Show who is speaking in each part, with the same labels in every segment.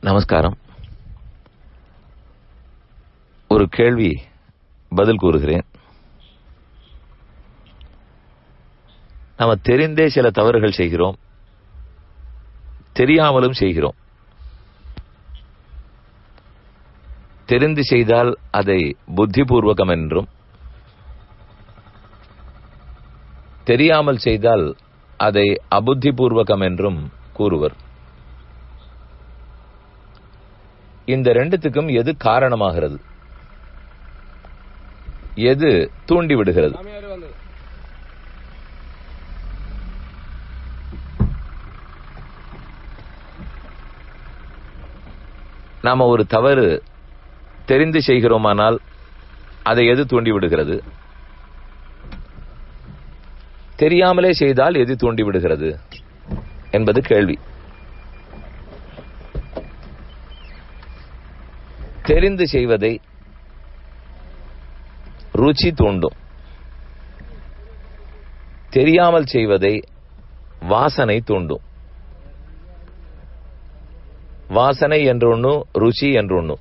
Speaker 1: நமஸ்காரம் ஒரு கேள்வி பதில் கூறுகிறேன் நாம தெரிந்தே சில தவறுகள் செய்கிறோம் தெரியாமலும் செய்கிறோம் தெரிந்து செய்தால் அதை புத்திபூர்வகம் என்றும் தெரியாமல் செய்தால் அதை அபுத்திபூர்வகம் என்றும் கூறுவர் இந்த ரெண்டுத்துக்கும் எது காரணமாகிறது எது தூண்டி விடுகிறது நாம ஒரு தவறு தெரிந்து செய்கிறோமானால் அதை எது தூண்டி விடுகிறது தெரியாமலே செய்தால் எது தூண்டி விடுகிறது என்பது கேள்வி தெரிந்து செய்வதை ருச்சி தூண்டும் தெரியாமல் செய்வதை வாசனை தூண்டும் வாசனை என்று ஒண்ணு ருச்சி என்று ஒண்ணு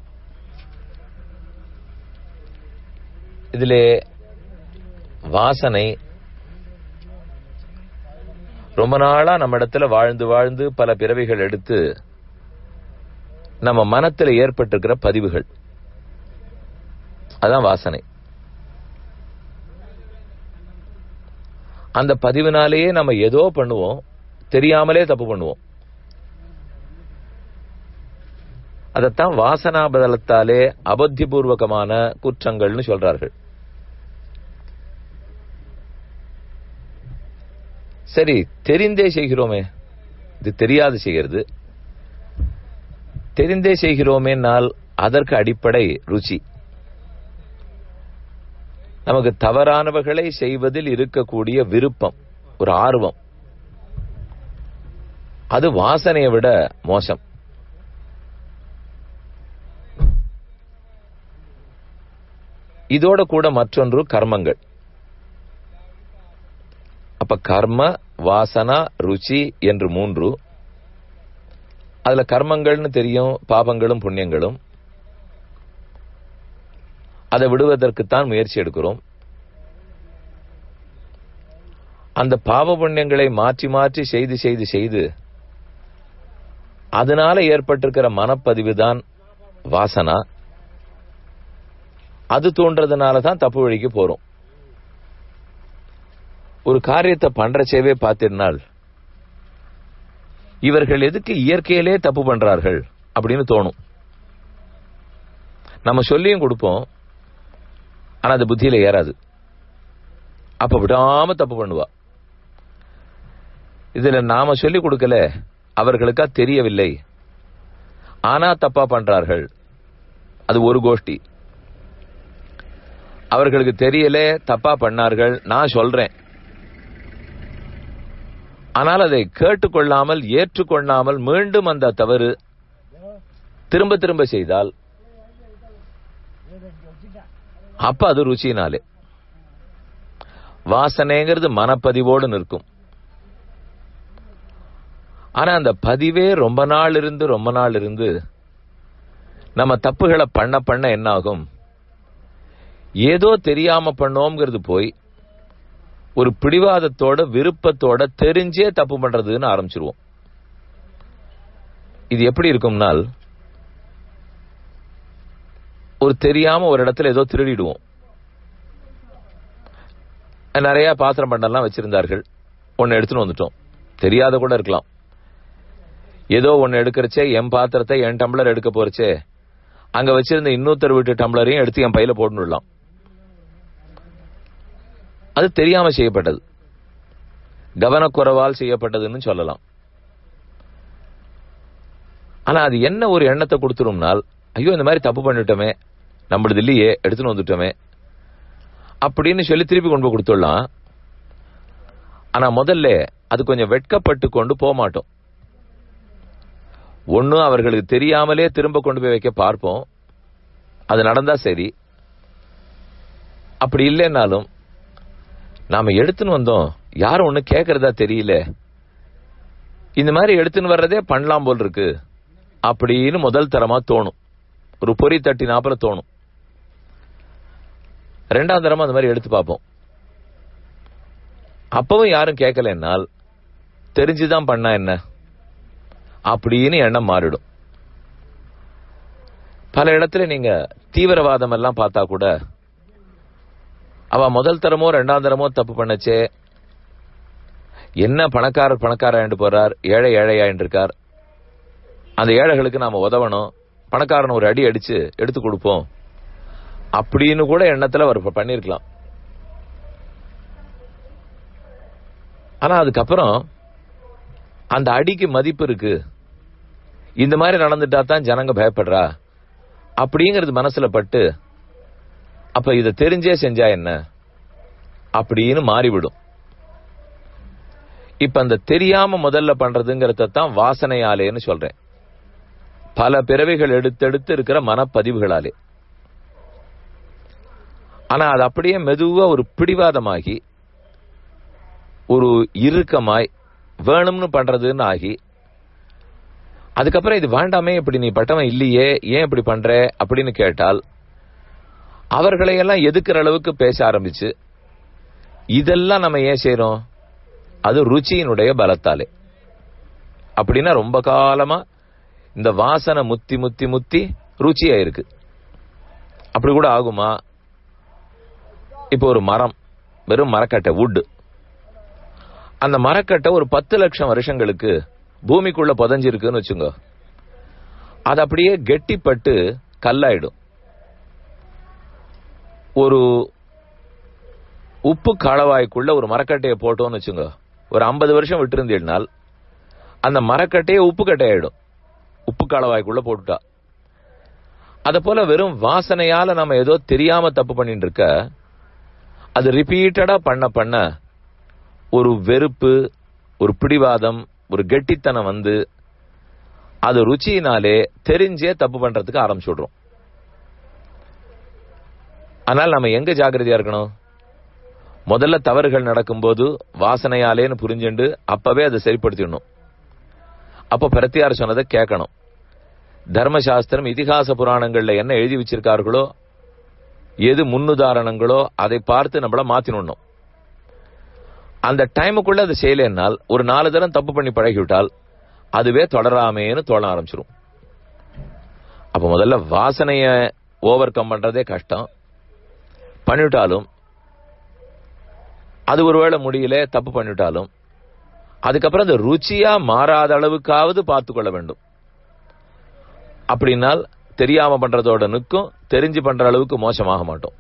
Speaker 1: இதிலே வாசனை ரொம்ப நாளா நம்ம இடத்துல வாழ்ந்து வாழ்ந்து பல பிறவிகள் எடுத்து நம்ம மனத்துல ஏற்பட்டிருக்கிற பதிவுகள் அதான் வாசனை அந்த பதிவினாலேயே நம்ம ஏதோ பண்ணுவோம் தெரியாமலே தப்பு பண்ணுவோம் அதத்தான் வாசனா பதலத்தாலே அபத்திபூர்வகமான குற்றங்கள்னு சொல்றார்கள் சரி தெரிந்தே செய்கிறோமே இது தெரியாது செய்கிறது தெரிந்தே செய்கிறோமேனால் அதற்கு அடிப்படை ருச்சி நமக்கு தவறானவர்களை செய்வதில் இருக்கக்கூடிய விருப்பம் ஒரு ஆர்வம் அது வாசனையை விட மோசம் இதோட கூட மற்றொன்று கர்மங்கள் அப்ப கர்ம வாசனா ருச்சி என்று மூன்று அதுல கர்மங்கள்னு தெரியும் பாபங்களும் புண்ணியங்களும் அதை விடுவதற்குத்தான் முயற்சி எடுக்கிறோம் அந்த பாவ புண்ணியங்களை மாற்றி மாற்றி செய்து செய்து செய்து அதனால ஏற்பட்டிருக்கிற மனப்பதிவு தான் வாசனா அது தோன்றதுனால தான் தப்பு வழிக்கு போறோம் ஒரு காரியத்தை பண்றச்சேவே பார்த்திருந்தால் இவர்கள் எதுக்கு இயற்கையிலே தப்பு பண்றார்கள் அப்படின்னு தோணும் நம்ம சொல்லியும் கொடுப்போம் ஆனா அது புத்தியில ஏறாது அப்ப விடாம தப்பு பண்ணுவா இதுல நாம சொல்லி கொடுக்கல அவர்களுக்கா தெரியவில்லை ஆனா தப்பா பண்றார்கள் அது ஒரு கோஷ்டி அவர்களுக்கு தெரியல தப்பா பண்ணார்கள் நான் சொல்றேன் ஆனால் அதை கேட்டுக்கொள்ளாமல் ஏற்றுக்கொள்ளாமல் மீண்டும் அந்த தவறு திரும்ப திரும்ப செய்தால் அப்ப அது ருச்சினாலே வாசனைங்கிறது மனப்பதிவோடு நிற்கும் ஆனா அந்த பதிவே ரொம்ப நாள் இருந்து ரொம்ப நாள் இருந்து நம்ம தப்புகளை பண்ண பண்ண என்ன ஆகும் ஏதோ தெரியாம பண்ணோங்கிறது போய் ஒரு பிடிவாதத்தோட விருப்பத்தோட தெரிஞ்சே தப்பு பண்றதுன்னு ஆரம்பிச்சிருவோம் இது எப்படி இருக்கும்னால் ஒரு தெரியாம ஒரு இடத்துல ஏதோ திருடிடுவோம் நிறைய பாத்திரம் பண்ணலாம் வச்சிருந்தார்கள் ஒன்னு எடுத்துன்னு வந்துட்டோம் தெரியாத கூட இருக்கலாம் ஏதோ ஒன்னு எடுக்கிறச்சே என் பாத்திரத்தை என் டம்ளர் எடுக்க போறச்சே அங்க வச்சிருந்த இன்னொருத்தர் வீட்டு டம்ளரையும் எடுத்து என் பையில போட்டுடலாம் அது தெரியாம செய்யப்பட்டது கவனக்குறைவால் செய்யப்பட்டதுன்னு சொல்லலாம் ஆனா அது என்ன ஒரு எண்ணத்தை கொடுத்துரும்னால் ஐயோ இந்த மாதிரி தப்பு பண்ணிட்டோமே நம்மளது இல்லையே எடுத்துன்னு வந்துட்டோமே அப்படின்னு சொல்லி திருப்பி கொண்டு போய் கொடுத்துடலாம் ஆனா முதல்ல அது கொஞ்சம் வெட்கப்பட்டு கொண்டு போக மாட்டோம் ஒன்னும் அவர்களுக்கு தெரியாமலே திரும்ப கொண்டு போய் வைக்க பார்ப்போம் அது நடந்தா சரி அப்படி இல்லைன்னாலும் நாம எடுத்துன்னு வந்தோம் யாரும் ஒண்ணு கேக்குறதா தெரியல இந்த மாதிரி எடுத்துன்னு வர்றதே பண்ணலாம் போல் இருக்கு அப்படின்னு முதல் தரமா தோணும் ஒரு பொறி தட்டினாப்புல தோணும் ரெண்டாம் தரமா அந்த மாதிரி எடுத்து பார்ப்போம் அப்பவும் யாரும் கேட்கலன்னால் தெரிஞ்சுதான் பண்ணா என்ன அப்படின்னு எண்ணம் மாறிடும் பல இடத்துல நீங்க தீவிரவாதம் எல்லாம் பார்த்தா கூட அவ முதல் தரமோ ரெண்டாம் தரமோ தப்பு பண்ணச்சே என்ன பணக்காரர் பணக்காரன் போறார் ஏழை ஏழையாயின் இருக்கார் அந்த ஏழைகளுக்கு நாம உதவணும் பணக்காரன் ஒரு அடி அடிச்சு எடுத்து கொடுப்போம் அப்படின்னு கூட எண்ணத்துல அவர் பண்ணிருக்கலாம் ஆனா அதுக்கப்புறம் அந்த அடிக்கு மதிப்பு இருக்கு இந்த மாதிரி நடந்துட்டா தான் ஜனங்க பயப்படுறா அப்படிங்கிறது மனசுல பட்டு அப்ப இத தெரிஞ்சே செஞ்சா என்ன அப்படின்னு மாறிவிடும் இப்ப அந்த தெரியாம முதல்ல பண்றதுங்கிறத தான் வாசனையாலேன்னு சொல்றேன் பல பிறவைகள் எடுத்தெடுத்து இருக்கிற மனப்பதிவுகளாலே ஆனா அது அப்படியே மெதுவா ஒரு பிடிவாதமாகி ஒரு இறுக்கமாய் வேணும்னு பண்றதுன்னு ஆகி அதுக்கப்புறம் இது வேண்டாமே இப்படி நீ பட்டவன் இல்லையே ஏன் இப்படி பண்ற அப்படின்னு கேட்டால் அவர்களை எல்லாம் எதுக்குற அளவுக்கு பேச ஆரம்பிச்சு இதெல்லாம் நம்ம ஏன் செய்யறோம் அது ருச்சியினுடைய பலத்தாலே அப்படின்னா ரொம்ப காலமா இந்த வாசனை முத்தி முத்தி முத்தி ருச்சியா இருக்கு அப்படி கூட ஆகுமா இப்போ ஒரு மரம் வெறும் மரக்கட்டை வுட் அந்த மரக்கட்டை ஒரு பத்து லட்சம் வருஷங்களுக்கு பூமிக்குள்ள புதஞ்சிருக்குன்னு வச்சுங்க அது அப்படியே கெட்டிப்பட்டு கல்லாயிடும் ஒரு உப்பு காலவாய்க்குள்ள ஒரு மரக்கட்டையை போட்டோம்னு வச்சுங்க ஒரு ஐம்பது வருஷம் விட்டிருந்தீங்கனால் அந்த மரக்கட்டையே உப்பு கட்டையாயிடும் உப்பு காலவாய்க்குள்ள போட்டுட்டா அத போல வெறும் வாசனையால நம்ம ஏதோ தெரியாம தப்பு பண்ணிட்டு இருக்க அது ரிப்பீட்டடா பண்ண பண்ண ஒரு வெறுப்பு ஒரு பிடிவாதம் ஒரு கெட்டித்தனம் வந்து அது ருச்சியினாலே தெரிஞ்சே தப்பு பண்றதுக்கு ஆரம்பிச்சுடுறோம் ஆனால் நம்ம எங்க ஜாகிரதையா இருக்கணும் முதல்ல தவறுகள் நடக்கும்போது வாசனையாலேன்னு புரிஞ்சுண்டு அப்பவே அதை சரிப்படுத்திடணும் அப்ப பிரத்தியார் சொன்னதை கேட்கணும் தர்மசாஸ்திரம் இதிகாச புராணங்கள்ல என்ன எழுதி வச்சிருக்கார்களோ எது முன்னுதாரணங்களோ அதை பார்த்து நம்மள மாத்தினுடணும் அந்த டைமுக்குள்ள அது செய்யலைன்னால் ஒரு நாலு தரம் தப்பு பண்ணி பழகிவிட்டால் அதுவே தொடராமேன்னு தோண ஆரம்பிச்சிடும் அப்ப முதல்ல வாசனைய ஓவர் கம் பண்றதே கஷ்டம் பண்ணிவிட்டாலும் அது ஒருவேளை முடியல தப்பு பண்ணிவிட்டாலும் அதுக்கப்புறம் அந்த ருச்சியா மாறாத அளவுக்காவது பார்த்து கொள்ள வேண்டும் அப்படின்னால் தெரியாம பண்றதோட நிற்கும் தெரிஞ்சு பண்ற அளவுக்கு மோசமாக மாட்டோம்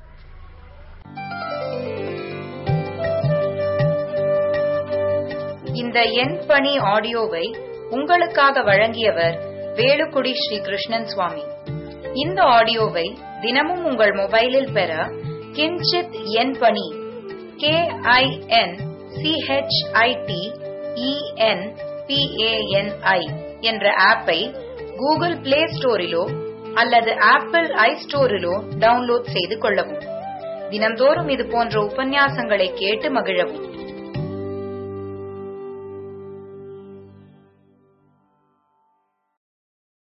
Speaker 2: இந்த என் பணி ஆடியோவை உங்களுக்காக வழங்கியவர் வேலுக்குடி ஸ்ரீ கிருஷ்ணன் சுவாமி இந்த ஆடியோவை தினமும் உங்கள் மொபைலில் பெற கிஞ்சித் என் பணி கே ஐ என் சிஹெச்ஐடி இஎன் பிஏஎன்ஐ என்ற ஆப்பை கூகுள் பிளே ஸ்டோரிலோ அல்லது ஆப்பிள் ஐ ஸ்டோரிலோ டவுன்லோட் செய்து கொள்ளவும் தினம்தோறும் இது போன்ற உபன்யாசங்களை கேட்டு மகிழவும்